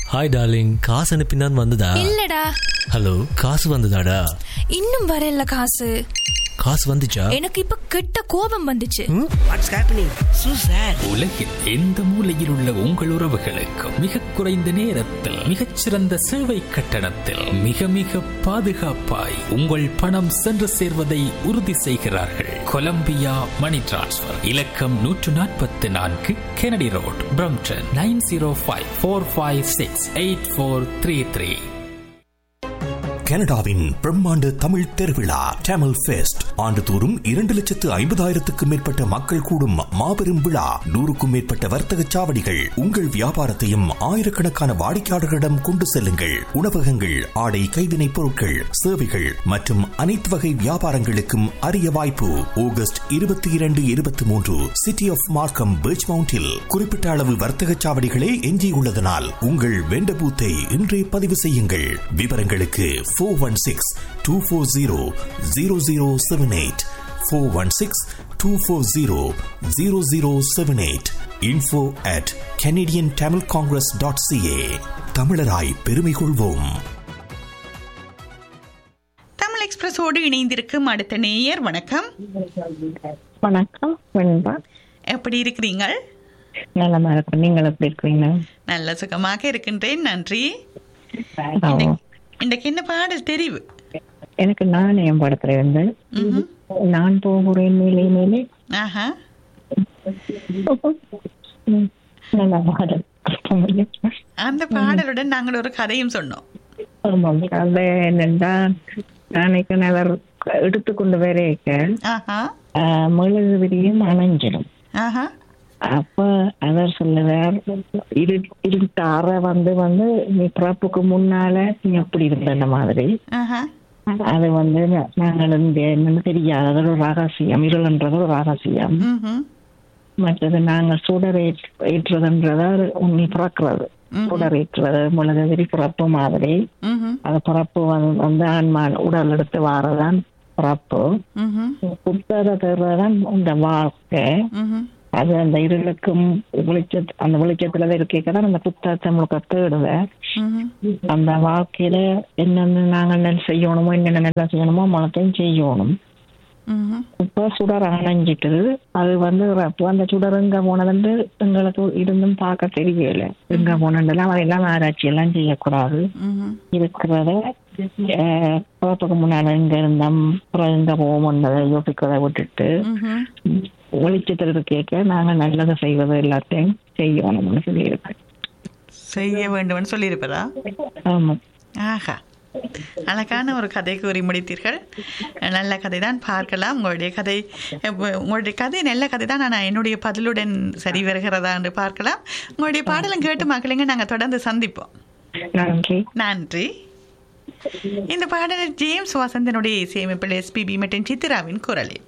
Hi darling காசு அனுப்பினான் வந்ததா இல்லடா ஹலோ காசு வந்ததாடா இன்னும் வரல காசு காசு வந்துச்சா எனக்கு இப்ப கெட்ட கோபம் வந்துச்சு வாட்ஸ் ஹேப்பனிங் சூ சார் உலகில் எந்த மூலையில் உள்ள உங்கள் உறவுகளுக்கும் மிக குறைந்த நேரத்தில் மிகச்சிறந்த சேவை கட்டணத்தில் மிக மிக பாதுகாப்பாய் உங்கள் பணம் சென்று சேர்வதை உறுதி செய்கிறார்கள் கொலம்பியா மணி டிரான்ஸ்ஃபர் இலக்கம் நூற்று நாற்பத்தி நான்கு Kennedy road Brampton nine zero five four five six eight four three three கனடாவின் பிரம்மாண்ட தமிழ் திருவிழா டேமல் ஃபெஸ்ட் ஆண்டுதோறும் இரண்டு லட்சத்து ஐம்பதாயிரத்துக்கும் மேற்பட்ட மக்கள் கூடும் மாபெரும் விழா நூறுக்கும் மேற்பட்ட வர்த்தக சாவடிகள் உங்கள் வியாபாரத்தையும் ஆயிரக்கணக்கான வாடிக்கையாளர்களிடம் கொண்டு செல்லுங்கள் உணவகங்கள் ஆடை கைவினைப் பொருட்கள் சேவைகள் மற்றும் அனைத்து வகை வியாபாரங்களுக்கும் அரிய வாய்ப்பு ஆகஸ்ட் இருபத்தி இரண்டு இருபத்தி மூன்று சிட்டி ஆஃப் மார்க்கம் பீச் மவுண்டில் குறிப்பிட்ட அளவு வர்த்தக சாவடிகளே எஞ்சியுள்ளதனால் உங்கள் வெண்ட பூத்தை இன்றே பதிவு செய்யுங்கள் விவரங்களுக்கு four one six two four zero zero zero seven eight four one six two four zero zero zero seven eight info at Canadian Tamil Congress dot CA தமிழராய் பெருமை கொள்வோம் தமிழ் எக்ஸ்பிரஸோடு இணைந்திருக்கும் அடுத்த நேயர் வணக்கம் வணக்கம் வெண்பா எப்படி இருக்கிறீங்கள் நலமா இருக்கும் நீங்கள் எப்படி இருக்கீங்க நல்ல சுகமாக இருக்கின்றேன் நன்றி ஆ, இன்றைக்கு என்ன பாடல் தெரிவு எனக்கு நாணயம் படத்துல இருந்து ம்ஹும். நான் போகிறேன் மேலே மேலே ஆஹா ம், நல்ல பாடல் அந்த பாடலுடன் நாங்கள் ஒரு கதையும் சொன்னோம் ஆமாம் அது என்னன்னா நாளைக்கு நகர் எடுத்துக்கொண்டு வரைக்க ஆஹா மெழுகு விரியும் அணைஞ்சிடும் ஆஹா அப்ப அவர் சொல்லுவார் இரு இருட்டாற வந்து வந்து நீ பிறப்புக்கு முன்னால நீ அப்படி இருந்த அந்த மாதிரி ஆஹா அது வந்து நா- நாங்கள் இந்த என்னன்னு தெரியாது அது ஒரு ரகசியம் இருள்ன்றது ஒரு ரகசியம் ம்ஹும். மற்றது நாங்க சுடர் ஏற்ற- ஏற்றுறதுன்றது அது உன்னி பிறக்கிறது சுடர் ஏற்றுறது முழுகதிரி பிறப்பு மாதிரி ம்ஹும். அது பிறப்பு வந்து- வந்து ஆன்மான் உடல் எடுத்து வாரதான் பிறப்பு ம்ஹும். புத்தக தேர்றதான் இந்த வாழ்க்கை ம்ஹும். அது அந்த இருளுக்கும் வெளிச்ச அந்த வெளிச்சத்துல இருக்கைக்கு அந்த புத்தகத்தை முழுக்க தேடுவேன் ம்ஹும். அந்த வாழ்க்கையில என்னென்ன நாங்கள் நெல் செய்யணுமோ என்னென்ன நல்லா செய்யணுமோ மனத்தையும் செய்யணும் ம்ஹும். இப்ப சுடர் அணைஞ்சிட்டு அது வந்து அப்போ அந்த சுடர் எங்க போனதுன்னு எங்களுக்கு இருந்தும் பார்க்க தெரியல எங்க போனதெல்லாம் அதெல்லாம் ஆராய்ச்சி எல்லாம் செய்யக்கூடாது ம்ஹும். இருக்கிறத அஹ், பிறப்புக்கு முன்னாடி எங்க இருந்தோம் அப்புறம் எங்க போவோம்ன்றதை யோசிக்கிறத விட்டுட்டு ம்ஹும். வெளிச்சத்தில் கேட்க நாங்க நல்லதை செய்வது எல்லாத்தையும் செய்யணும்னு சொல்லியிருக்கேன் செய்ய வேண்டும்னு சொல்லியிருப்பதா ஆமா ஆஹா அழகான ஒரு கதை கூறி முடித்தீர்கள் நல்ல கதை தான் பார்க்கலாம் உங்களுடைய கதை எப்ப- உங்களுடைய கதை நல்ல கதை தான் ஆனால் என்னுடைய பதிலுடன் சரி வருகிறதா என்று பார்க்கலாம் உங்களுடைய பாடலும் கேட்டு மக்களுங்க நாங்கள் தொடர்ந்து சந்திப்போம் நன்றி நன்றி இந்த பாடல் ஜேம்ஸ் வசந்தனுடைய இசையமைப்பில் எஸ்பிபி மற்றும் சித்ராவின் குரலில்